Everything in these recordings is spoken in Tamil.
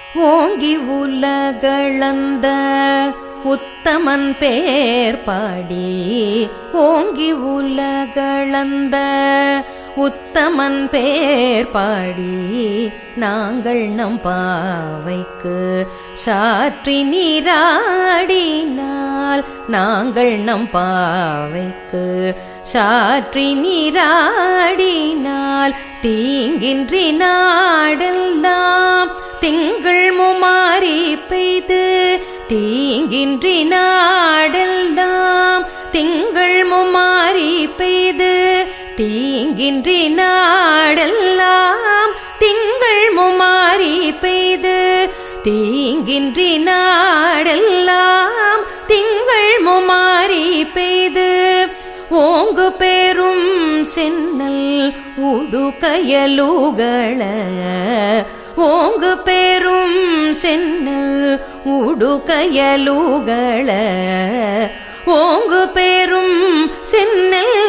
ஓங்கி உலகளந்த உத்தமன் பேர் பாடி ஓங்கி உலகளந்த உத்தமன் பேர் பாடி நாங்கள் நம் பாவைக்கு சாற்றி நீராடினால் நாங்கள் நம் பாவைக்கு சாற்றி நீராடினால் தீங்கின்றி நாடெல்லாம் திங்கள் முமாரி பெய்து தீங்கின்றி நாடெல்லாம் திங்கள் முமாரி பெய்து தீங்கின்றி நாடெல்லாம் திங்கள் முமாரி பெய்து தீங்கின்றி நாடெல்லாம் திங்கள் முமாரி பெய்து ஓங்கு பெரும் சென்னல் உடுகையலுகள ஓங்கு பெரும் சென்னல் உடுகையலுகள ஓங்கு பெரும் சென்னல்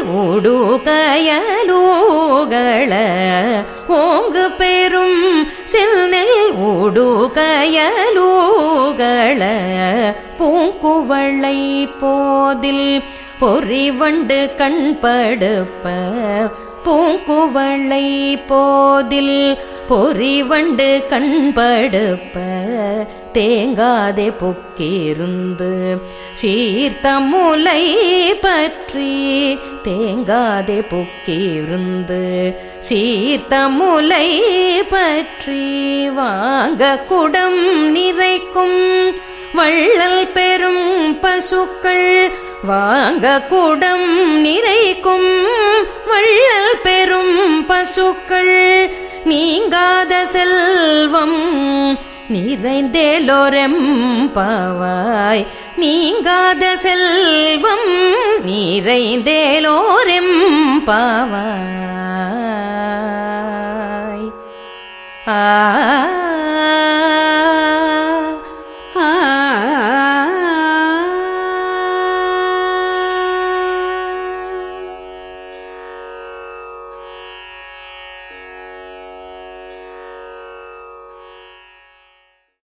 உடுகையலுகள ஓங்கு பெரும் சென்னல் உடுகையலுகள பூங்குவளை போதில் பொறிவண்டு கண்படுப்ப பூங்குவளை போதில் பொறிவண்டு கண்படுப்ப தேங்காதே புக்கிருந்து சீர்த்த முலை பற்றி தேங்காதே புக்கிருந்து சீர்த்த முலை பற்றி வாங்க குடம் நிறைக்கும் வள்ளல் பெரும் பசுக்கள் வாங்க குடம் நிறைக்கும் வள்ளல் பெரும் பசுக்கள் நீங்காத செல்வம் நிறைந்தேலோரெம் பாவாய் நீங்காத செல்வம் நிறைந்தேலோரெம் பாவாய் ஆ